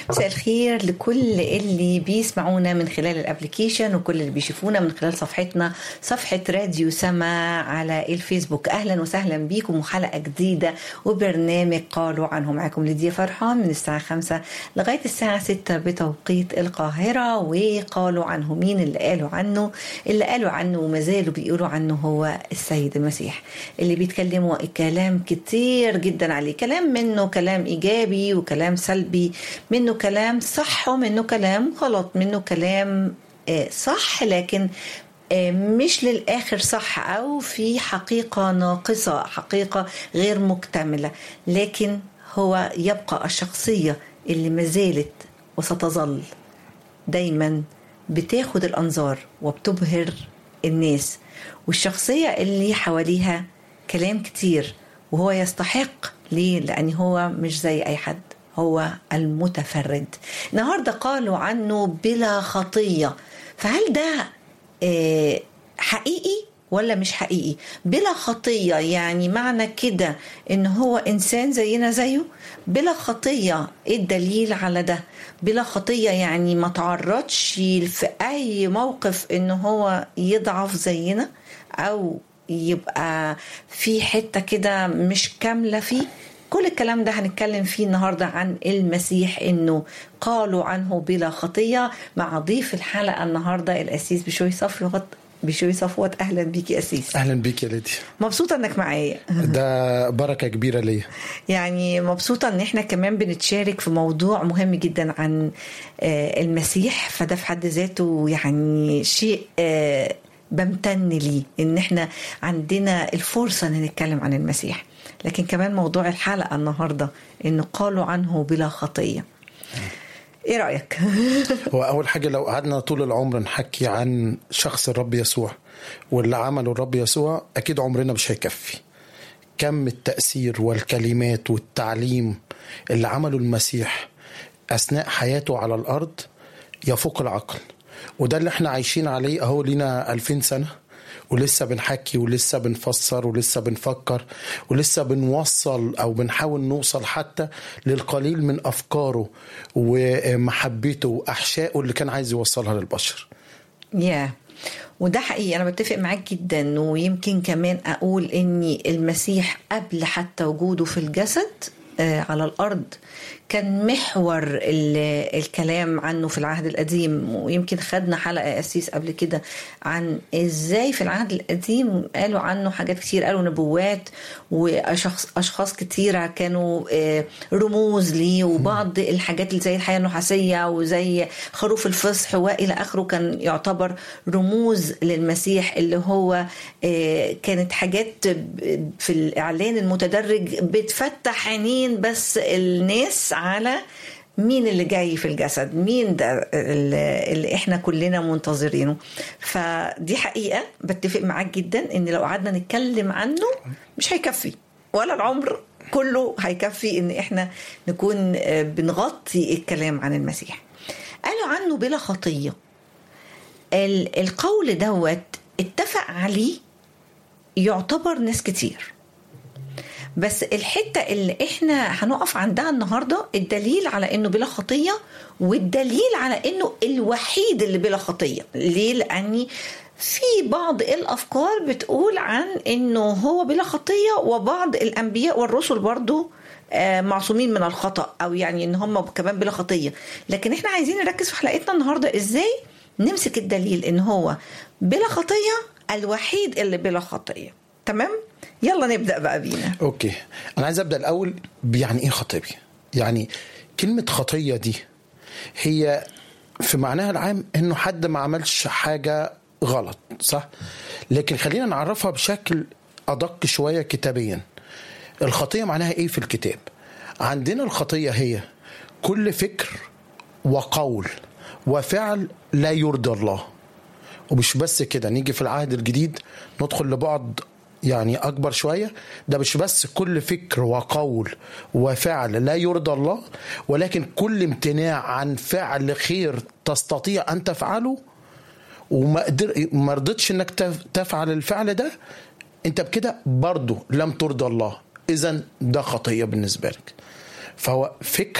مساء الخير لكل اللي بيسمعونا من خلال الابليكيشن وكل اللي بيشوفونا من خلال صفحتنا صفحة راديو سما على الفيسبوك أهلا وسهلا بيكم وحلقة جديدة وبرنامج قالوا عنه معاكم ليديا فرحان من الساعة 5 لغاية الساعة 6 بتوقيت القاهرة وقالوا عنه مين اللي قالوا عنه اللي قالوا عنه وما زالوا بيقولوا عنه هو السيد المسيح اللي بيتكلموا كلام كتير جدا عليه كلام منه كلام إيجابي وكلام سلبي منه كلام صح ومنه كلام غلط منه كلام صح لكن مش للآخر صح أو في حقيقة ناقصة حقيقة غير مكتملة لكن هو يبقى الشخصية اللي ما زالت وستظل دايما بتاخد الأنظار وبتبهر الناس والشخصية اللي حواليها كلام كتير وهو يستحق ليه لأن هو مش زي أي حد هو المتفرد النهارده قالوا عنه بلا خطيه فهل ده حقيقي ولا مش حقيقي بلا خطية يعني معنى كده ان هو انسان زينا زيه بلا خطية ايه الدليل على ده بلا خطية يعني ما تعرضش في اي موقف ان هو يضعف زينا او يبقى في حتة كده مش كاملة فيه كل الكلام ده هنتكلم فيه النهاردة عن المسيح انه قالوا عنه بلا خطية مع ضيف الحلقة النهاردة الأسيس بشوي صفوت بشوي صفوت اهلا بيك يا اسيس اهلا بيك يا ليديا مبسوطه انك معايا ده بركه كبيره ليا يعني مبسوطه ان احنا كمان بنتشارك في موضوع مهم جدا عن المسيح فده في حد ذاته يعني شيء بمتن ليه ان احنا عندنا الفرصه ان نتكلم عن المسيح لكن كمان موضوع الحلقه النهارده انه قالوا عنه بلا خطيه ايه رايك هو اول حاجه لو قعدنا طول العمر نحكي عن شخص الرب يسوع واللي عمله الرب يسوع اكيد عمرنا مش هيكفي كم التاثير والكلمات والتعليم اللي عمله المسيح اثناء حياته على الارض يفوق العقل وده اللي احنا عايشين عليه اهو لينا 2000 سنه ولسه بنحكي ولسه بنفسر ولسه بنفكر ولسه بنوصل او بنحاول نوصل حتى للقليل من افكاره ومحبته واحشائه اللي كان عايز يوصلها للبشر. يا yeah. وده حقيقي انا بتفق معاك جدا ويمكن كمان اقول ان المسيح قبل حتى وجوده في الجسد على الارض كان محور الكلام عنه في العهد القديم ويمكن خدنا حلقه اسيس قبل كده عن ازاي في العهد القديم قالوا عنه حاجات كتير قالوا نبوات واشخاص اشخاص كتيره كانوا رموز ليه وبعض الحاجات اللي زي الحياه النحاسيه وزي خروف الفصح والى اخره كان يعتبر رموز للمسيح اللي هو كانت حاجات في الاعلان المتدرج بتفتح عينين بس الناس على مين اللي جاي في الجسد مين ده اللي احنا كلنا منتظرينه فدي حقيقة بتفق معاك جدا ان لو قعدنا نتكلم عنه مش هيكفي ولا العمر كله هيكفي ان احنا نكون بنغطي الكلام عن المسيح قالوا عنه بلا خطية القول دوت اتفق عليه يعتبر ناس كتير بس الحته اللي احنا هنقف عندها النهارده الدليل على انه بلا خطيه والدليل على انه الوحيد اللي بلا خطيه ليه لاني في بعض الافكار بتقول عن انه هو بلا خطيه وبعض الانبياء والرسل برضو معصومين من الخطا او يعني ان هم كمان بلا خطيه لكن احنا عايزين نركز في حلقتنا النهارده ازاي نمسك الدليل ان هو بلا خطيه الوحيد اللي بلا خطيه تمام يلا نبدا بقى بينا اوكي انا عايز ابدا الاول يعني ايه خطيه يعني كلمه خطيه دي هي في معناها العام انه حد ما عملش حاجه غلط صح لكن خلينا نعرفها بشكل ادق شويه كتابيا الخطيه معناها ايه في الكتاب عندنا الخطيه هي كل فكر وقول وفعل لا يرضي الله ومش بس كده نيجي في العهد الجديد ندخل لبعض يعني اكبر شويه ده مش بس كل فكر وقول وفعل لا يرضى الله ولكن كل امتناع عن فعل خير تستطيع ان تفعله وما قدر ما رضيتش انك تفعل الفعل ده انت بكده برضه لم ترضى الله اذا ده خطيه بالنسبه لك فهو فكر